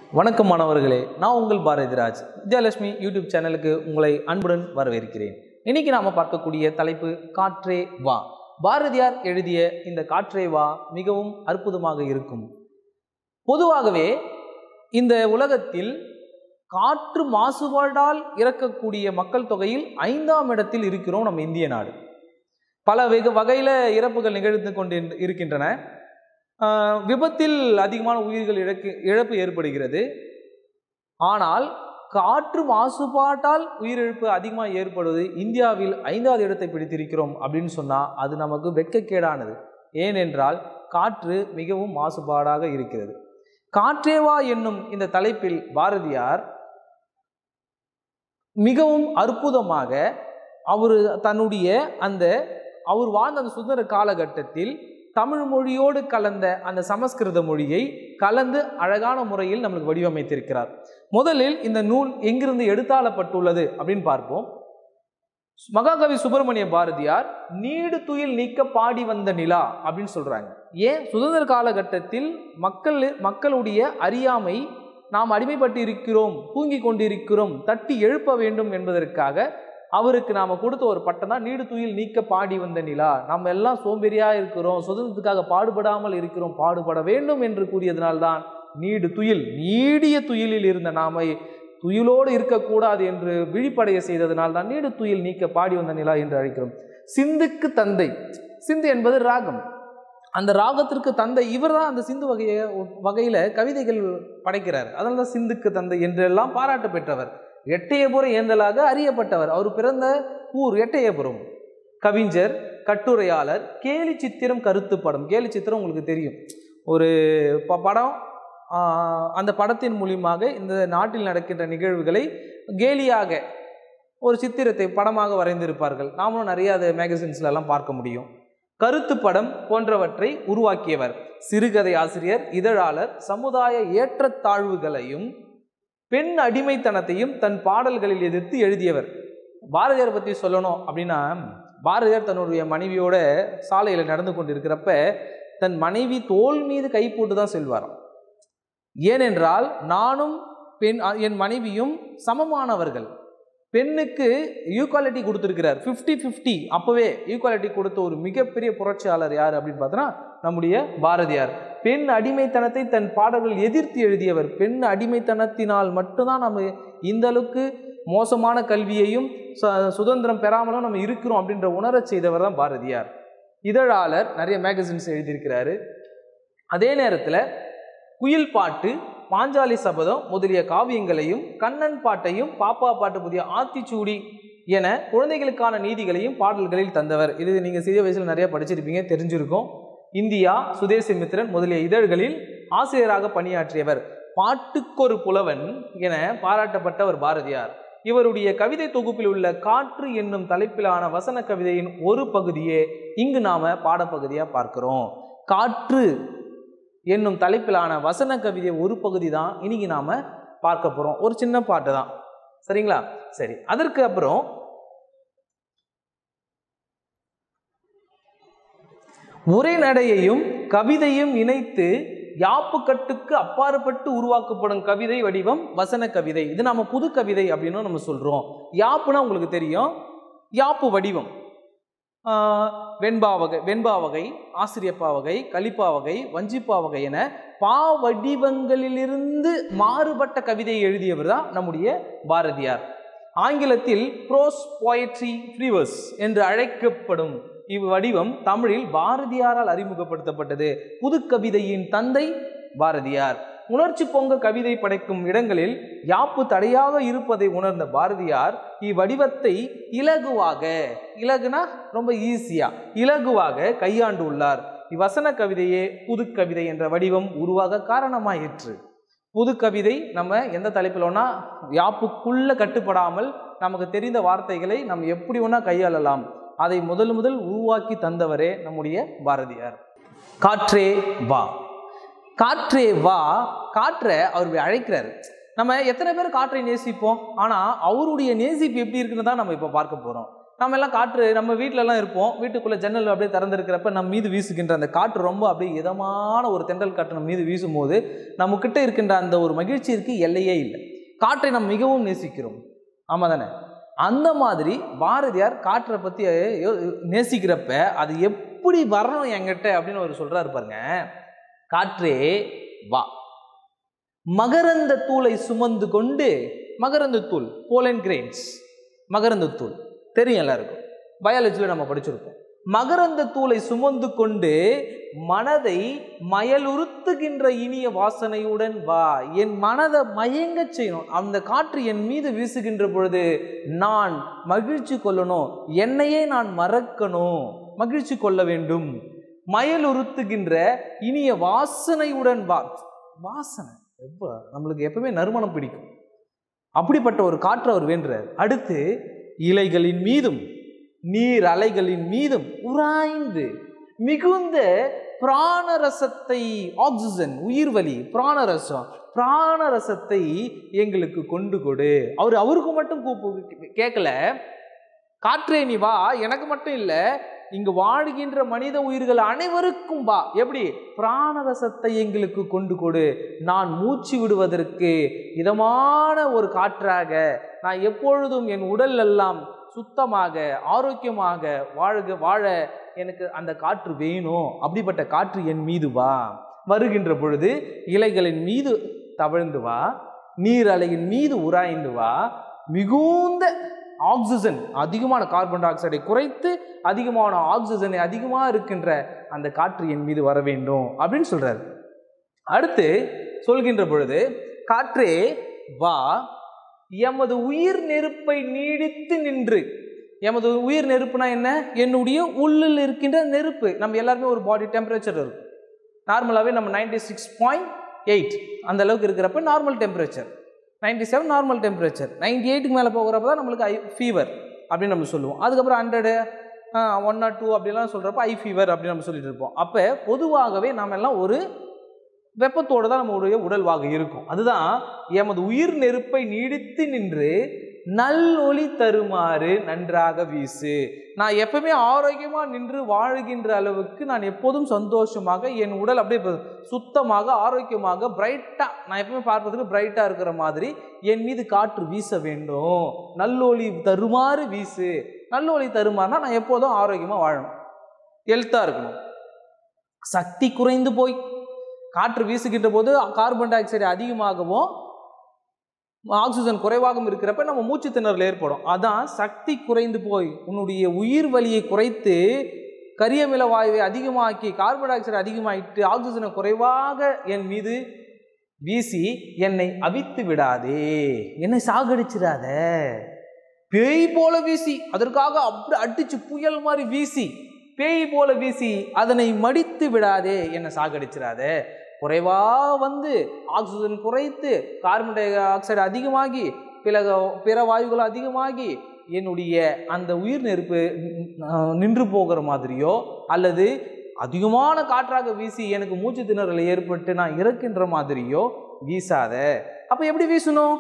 வணக்கம் மாணவர்களே நான் உங்கள் பாரதிராஜ் வித்யாலட்சுமி யூடியூப் சேனலுக்கு உங்களை அன்புடன் வரவேற்கிறேன் இன்னைக்கு நாம பார்க்கக்கூடிய தலைப்பு காற்றே வா பாரதியார் எழுதிய இந்த காற்றே வா மிகவும் அற்புதமாக இருக்கும் பொதுவாகவே இந்த உலகத்தில் காற்று மாசுபாடால் இறக்கக்கூடிய மக்கள் தொகையில் ஐந்தாம் இடத்தில் இருக்கிறோம் நம்ம இந்திய நாடு பல வெகு வகையில் இறப்புகள் நிகழ்ந்து கொண்டு இருக்கின்றன ஆஹ் விபத்தில் அதிகமான உயிர்கள் இழக்கு இழப்பு ஏற்படுகிறது ஆனால் காற்று மாசுபாட்டால் உயிரிழப்பு அதிகமாக ஏற்படுவது இந்தியாவில் ஐந்தாவது இடத்தை பிடித்திருக்கிறோம் அப்படின்னு சொன்னால் அது நமக்கு வெட்கக்கேடானது ஏனென்றால் காற்று மிகவும் மாசுபாடாக இருக்கிறது காற்றேவா என்னும் இந்த தலைப்பில் பாரதியார் மிகவும் அற்புதமாக அவர் தன்னுடைய அந்த அவர் வாழ்ந்த அந்த சுதந்திர காலகட்டத்தில் தமிழ் மொழியோடு கலந்த அந்த சமஸ்கிருத மொழியை கலந்து அழகான முறையில் நம்மளுக்கு வடிவமைத்திருக்கிறார் முதலில் இந்த நூல் எங்கிருந்து எடுத்தாளப்பட்டுள்ளது அப்படின்னு பார்ப்போம் மகாகவி சுப்பிரமணிய பாரதியார் நீடு துயில் நீக்க பாடி வந்த நிலா அப்படின்னு சொல்றாங்க ஏன் சுதந்திர காலகட்டத்தில் மக்கள் மக்களுடைய அறியாமை நாம் அடிமைப்பட்டு இருக்கிறோம் தூங்கி கொண்டிருக்கிறோம் தட்டி எழுப்ப வேண்டும் என்பதற்காக அவருக்கு நாம கொடுத்த ஒரு பட்டம் தான் நீடு துயில் நீக்க பாடி வந்த நிலா நம்ம எல்லாம் சோம்பேறியா இருக்கிறோம் சுதந்திரத்துக்காக பாடுபடாமல் இருக்கிறோம் பாடுபட வேண்டும் என்று கூறியதனால்தான் நீடு துயில் நீடிய துயிலில் இருந்த நாம துயிலோடு இருக்கக்கூடாது என்று விழிப்படைய செய்ததனால் தான் நீடு துயில் நீக்க பாடி வந்த நிலா என்று அழைக்கிறோம் சிந்துக்கு தந்தை சிந்து என்பது ராகம் அந்த ராகத்திற்கு தந்தை இவர் தான் அந்த சிந்து வகையை வகையில் கவிதைகள் படைக்கிறார் அதனால தான் சிந்துக்கு தந்தை என்றெல்லாம் பாராட்டு பெற்றவர் எட்டயபுரம் ஏந்தலாக அறியப்பட்டவர் அவர் பிறந்த ஊர் எட்டயபுரம் கவிஞர் கட்டுரையாளர் கேலி சித்திரம் கருத்து படம் கேலி சித்திரம் உங்களுக்கு தெரியும் ஒரு ப- படம் ஆஹ், அந்த படத்தின் மூலியமாக இந்த நாட்டில் நடக்கின்ற நிகழ்வுகளை கேலியாக ஒரு சித்திரத்தை படமாக வரைந்திருப்பார்கள் நாமளும் நிறைய அது மேகசின்ஸ்ல எல்லாம் பார்க்க முடியும் கருத்து படம் போன்றவற்றை உருவாக்கியவர் சிறுகதை ஆசிரியர் இதழாளர் சமுதாய ஏற்றத்தாழ்வுகளையும் பெண் அடிமைத்தனத்தையும் தன் பாடல்களில் எதிர்த்து எழுதியவர் பாரதியார் பற்றி சொல்லணும் அப்படின்னா பாரதியார் தன்னுடைய மனைவியோட சாலையில் நடந்து கொண்டிருக்கிறப்ப தன் மனைவி தோல் மீது கை போட்டு தான் செல்வாராம் ஏனென்றால் நானும் பெண் அ- என் மனைவியும் சமமானவர்கள் பெண்ணுக்கு ஈக்குவாலிட்டி கொடுத்துருக்கிறார் 50 50 அப்போவே ஈக்குவாலிட்டி கொடுத்த ஒரு மிகப்பெரிய புரட்சியாளர் யார் அப்படின்னு பார்த்தோன்னா நம்முடைய பாரதியார் பெண் அடிமைத்தனத்தை தன் பாடல்கள் எதிர்த்து எழுதியவர் பெண் அடிமைத்தனத்தினால் மட்டும்தான் நம்ம இந்த அளவுக்கு மோசமான கல்வியையும் ச- சுதந்திரம் பெறாமலும் நம்ம இருக்கிறோம் அப்படின்ற உணரச் செய்தவர் தான் பாரதியார் இதழாளர் நிறைய மேகசின்ஸ் எழுதியிருக்கிறாரு அதே நேரத்தில் குயில் பாட்டு பாஞ்சாலி சபதம் முதலிய காவியங்களையும் கண்ணன் பாட்டையும் பாப்பா பாட்டு புதிய ஆத்திச்சூடி என குழந்தைகளுக்கான நீதிகளையும் பாடல்களில் தந்தவர் இது நீங்கள் சிறிய வயசில் நிறைய படிச்சிருப்பீங்க தெரிஞ்சிருக்கும் இந்தியா சுதேசிமித்திரன் முதலிய இதழ்களில் ஆசிரியராக பணியாற்றியவர் பாட்டுக்கொரு புலவன் என பாராட்டப்பட்டவர் பாரதியார் இவருடைய கவிதை தொகுப்பில் உள்ள காற்று என்னும் தலைப்பிலான வசன கவிதையின் ஒரு பகுதியே இங்கு நாம பாடப்பகுதியா பார்க்கிறோம் காற்று என்னும் தலைப்பிலான வசன கவிதை ஒரு பகுதி தான் இன்னைக்கு நாம பார்க்க போறோம் ஒரு சின்ன பாட்டு தான் சரிங்களா சரி அதற்கு அப்புறம் உரைநடையையும் கவிதையும் இணைத்து யாப்புக்கட்டுக்கு அப்பாற்பட்டு உருவாக்கப்படும் கவிதை வடிவம் வசன கவிதை இது நம்ம புது கவிதை அப்படின்னு நம்ம சொல்றோம் யாப்புனா உங்களுக்கு தெரியும் யாப்பு வடிவம் ஆஹ், வெண்பா வகை வெண்பா வகை ஆசிரியப்பா வகை கலிப்பா வகை வஞ்சிப்பா வகை என பா வடிவங்களிலிருந்து மாறுபட்ட கவிதையை எழுதியவர் தான் நம்முடைய பாரதியார் ஆங்கிலத்தில் ப்ரோஸ் போயட்ரி ஃப்ரீவர்ஸ் என்று அழைக்கப்படும் இவ்வடிவம் தமிழில் பாரதியாரால் அறிமுகப்படுத்தப்பட்டது புது கவிதையின் தந்தை பாரதியார் உணர்ச்சி பொங்க கவிதை படைக்கும் இடங்களில் யாப்பு தடையாக இருப்பதை உணர்ந்த பாரதியார் இவ்வடிவத்தை இலகுவாக இலகுனா ரொம்ப ஈஸியா இலகுவாக கையாண்டுள்ளார் இவ்வசன கவிதையே புது கவிதை என்ற வடிவம் உருவாக காரணமாயிற்று புது கவிதை நம்ம எந்த தலைப்பில் வேணா யாப்புக்குள்ள கட்டுப்படாமல் நமக்கு தெரிந்த வார்த்தைகளை நம்ம எப்படி வேணா கையாளலாம் அதை முதல் முதல் உருவாக்கி தந்தவரே நம்முடைய பாரதியார் காற்றே வா காற்றே வா காற்றை அவர் அழைக்கிறாரு நம்ம எத்தனை பேர் காற்றை நேசிப்போம் ஆனால் அவருடைய நேசிப்பு எப்படி இருக்குன்னு தான் நம்ம இப்போ பார்க்க போகிறோம் நம்ம எல்லாம் காற்று நம்ம வீட்ல எல்லாம் இருப்போம் வீட்டுக்குள்ள ஜன்னல் அப்படியே திறந்திருக்கிறப்ப நம்ம மீது வீசுகின்ற அந்த காற்று ரொம்ப அப்படியே இதமான ஒரு தென்றல் காற்று நம்ம மீது வீசும்போது நம்ம கிட்ட இருக்கின்ற அந்த ஒரு மகிழ்ச்சிக்கு எல்லையே இல்லை காற்றை நாம் மிகவும் நேசிக்கிறோம் ஆமா தானே அந்த மாதிரி பாரதியார் காற்றை பத்தி யோ- நேசிக்கிறப்ப அது எப்படி வரணும் என்கிட்ட அப்படின்னு அவர் சொல்றாரு பாருங்க காற்றே வா மகரந்த தூளை சுமந்து கொண்டு மகரந்த தூள் போலன் கிரெயின்ஸ் மகரந்த தூள் தெரியும் எல்லாருக்கும் பயாலஜியில் நம்ம படிச்சிருப்போம் மகரந்த தூளை சுமந்து கொண்டு மனதை மயலுறுத்துகின்ற இனிய வாசனையுடன் வா என் மனதை மயங்கச் செய்யணும் அந்த காற்று என் மீது வீசுகின்ற பொழுது நான் மகிழ்ச்சி கொள்ளணும் என்னையே நான் மறக்கணும் மகிழ்ச்சி கொள்ள வேண்டும் மயலுறுத்துகின்ற இனிய வாசனையுடன் வா வாசனை எப்போ நம்மளுக்கு எப்பவுமே நறுமணம் பிடிக்கும் அப்படிப்பட்ட ஒரு காற்று அவர் வேண்டுறார் அடுத்து இலைகளின் மீதும் நீர் அலைகளின் மீதும் உராய்ந்து மிகுந்த பிராணரசத்தை ஆக்சிஜன் உயிர்வலி பிராணரசம் பிராணரசத்தை எங்களுக்கு கொண்டு கொடு அவர் அவருக்கு மட்டும் கூப்பு கேட்கல காற்றே நீ வா எனக்கு மட்டும் இல்லை இங்கு வாழ்கின்ற மனித உயிர்கள் அனைவருக்கும் வா எப்படி பிராணரசத்தை எங்களுக்கு கொண்டு கொடு நான் மூச்சு விடுவதற்கு இதமான ஒரு காற்றாக நான் எப்பொழுதும் என் உடல் எல்லாம் சுத்தமாக ஆரோக்கியமாக வாழக வாழ எனக்கு அந்த காற்று வேணும் அப்படிப்பட்ட காற்று என் மீது வா வருகின்ற பொழுது இலைகளின் மீது தவழ்ந்து வா நீர் அலையின் மீது உராய்ந்து வா மிகுந்த ஆக்சிஜன் அதிகமான கார்பன் டை ஆக்சைடை குறைத்து அதிகமான ஆக்சிஜனை அதிகமாக இருக்கின்ற அந்த காற்று என் மீது வர வேண்டும் அப்படின்னு சொல்றாரு அடுத்து சொல்கின்ற பொழுது காற்றே வா எமது உயிர் நெருப்பை நீடித்து நின்று எமது உயிர் நெருப்புனா என்ன என்னுடைய உள்ளில் இருக்கின்ற நெருப்பு நம்ம எல்லாருமே ஒரு பாடி டெம்பரேச்சர் இருக்கும் நார்மலாகவே நம்ம நைன்டி சிக்ஸ் பாயிண்ட் எயிட் அந்த அளவுக்கு இருக்கிறப்ப normal temperature ninety seven normal temperature ninety எயிட்டுக்கு மேலே போகிறப்ப தான் நம்மளுக்கு ஐ ஃபீவர் அப்படின்னு நம்ம சொல்லுவோம் அதுக்கப்புறம் ஹண்ட்ரடு ஒன் நாட் டூ அப்படிலாம் சொல்கிறப்ப ஐ ஃபீவர் அப்படின்னு நம்ம சொல்லிட்டு இருப்போம் அப்போ பொதுவாகவே நாம எல்லாம் ஒரு வெப்பத்தோடு தான் நம்மளுடைய உடல்வாக இருக்கும் அதுதான் எமது உயிர் நெருப்பை நீடித்து நின்று நல்லொளி தருமாறு நன்றாக வீசு நான் எப்பவுமே ஆரோக்கியமா நின்று வாழுகின்ற அளவுக்கு நான் எப்போதும் சந்தோஷமாக என் உடல் அப்படியே இப்ப சுத்தமாக ஆரோக்கியமாக பிரைட்டா நான் எப்பவுமே பார்ப்பதற்கு பிரைட்டா இருக்கிற மாதிரி என் மீது காற்று வீச வேண்டும் நல்லொளி தருமாறு வீசு நல்லொளி தருமாறுனா நான் எப்போதும் ஆரோக்கியமா வாழணும் ஹெல்த்தா இருக்கணும் சக்தி குறைந்து போய் காற்று வீசுகின்ற போது கார்பன் டை ஆக்சைடு அதிகமாகவும் ஆக்சிஜன் குறைவாகவும் இருக்கிறப்ப நம்ம மூச்சு திணறல் ஏற்படும் அதான் சக்தி குறைந்து போய் உன்னுடைய உயிர் வலியை குறைத்து கரியமில வாயுவை அதிகமாக்கி கார்பன் டை ஆக்சைடு அதிகமாகிட்டு ஆக்சிஜனை குறைவாக என் மீது வீசி என்னை அவித்து விடாதே என்னை சாகடிச்சிடாத பேய் போல வீசி அதற்காக அப்படி அடிச்சு புயல் மாதிரி வீசி பேய் போல வீசி அதனை மடித்து விடாதே என்னை சாகடிச்சிடாதே குறைவா வந்து ஆக்சிஜன் குறைத்து கார்பன் டை ஆக்சைடு அதிகமாகி பிற பிற வாயுகள் அதிகமாகி என்னுடைய அந்த உயிர் நெருப்பு ந- நின்று போகிற மாதிரியோ அல்லது அதிகமான காற்றாக வீசி எனக்கு மூச்சு திணறல் ஏற்பட்டு நான் இறக்கின்ற மாதிரியோ வீசாத அப்ப எப்படி வீசணும்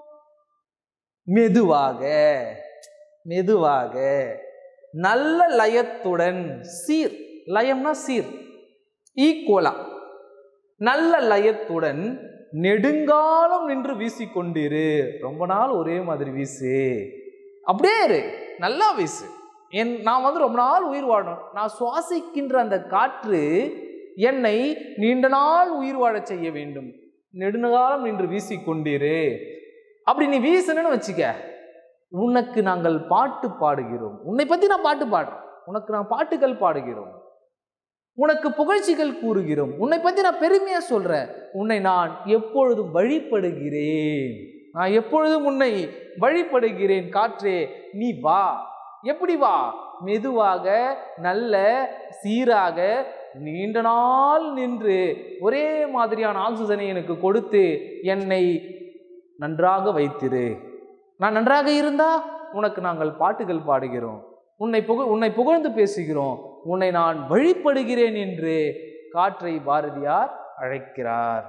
மெதுவாக மெதுவாக நல்ல லயத்துடன் சீர் லயம்னா சீர் ஈக்குவலா நல்ல லயத்துடன் நெடுங்காலம் நின்று வீசிக்கொண்டிரு ரொம்ப நாள் ஒரே மாதிரி வீசு அப்படியே இரு நல்லா வீசு என் நான் வந்து ரொம்ப நாள் உயிர் வாழணும் நான் சுவாசிக்கின்ற அந்த காற்று என்னை நீண்ட நாள் உயிர் வாழச் செய்ய வேண்டும் நெடுங்காலம் நின்று வீசிக்கொண்டிரு அப்படி நீ வீசணும்னு வச்சுக்க உனக்கு நாங்கள் பாட்டு பாடுகிறோம் உன்னை பத்தி நான் பாட்டு பாடுறேன் உனக்கு நான் பாட்டுகள் பாடுகிறோம் உனக்கு புகழ்ச்சிகள் கூறுகிறோம் உன்னை பத்தி நான் பெருமையா சொல்றேன் உன்னை நான் எப்பொழுதும் வழிபடுகிறேன் நான் எப்பொழுதும் உன்னை வழிபடுகிறேன் காற்றே நீ வா எப்படி வா மெதுவாக நல்ல சீராக நீண்ட நாள் நின்று ஒரே மாதிரியான ஆக்சிஜனை எனக்கு கொடுத்து என்னை நன்றாக வைத்திரு நான் நன்றாக இருந்தா உனக்கு நாங்கள் பாட்டுகள் பாடுகிறோம் உன்னை புக உன்னை புகழ்ந்து பேசுகிறோம் உன்னை நான் வழிபடுகிறேன் என்று காற்றை பாரதியார் அழைக்கிறார்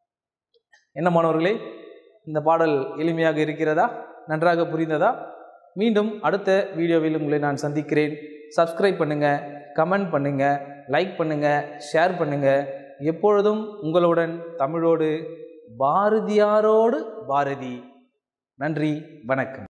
என்ன மாணவர்களே இந்த பாடல் எளிமையாக இருக்கிறதா நன்றாக புரிந்ததா மீண்டும் அடுத்த வீடியோவில் உங்களை நான் சந்திக்கிறேன் சப்ஸ்கிரைப் பண்ணுங்க கமெண்ட் பண்ணுங்க லைக் பண்ணுங்க ஷேர் பண்ணுங்க எப்பொழுதும் உங்களுடன் தமிழோடு பாரதியாரோடு பாரதி நன்றி வணக்கம்